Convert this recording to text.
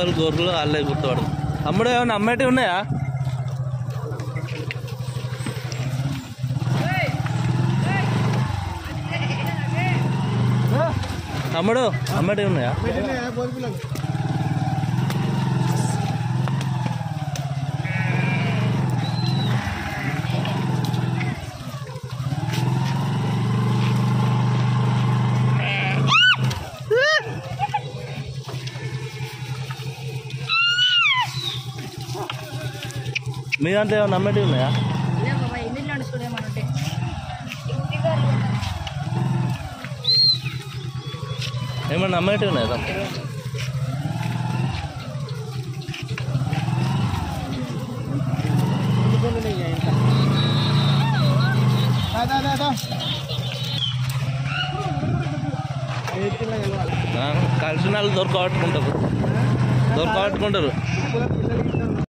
ఎవరు గొర్రెలు వాళ్ళే గుర్తుపడదు అమ్ముడు ఏమన్నా అమ్మేటివి ఉన్నాయా అమ్ముడు అమ్మేటివి ఉన్నాయా మీ దాంట్లో ఏమన్నా అమ్మేటివి ఉన్నాయా బాబా ఎన్ని నడుచుకోలేమనుంటే ఏమన్నా అమ్మేటివి ఉన్నాయా తమ్ముడు? ఆ, కలిసిన వాళ్ళు దొరకబట్టుకుంటారు దొరకబట్టుకుంటారు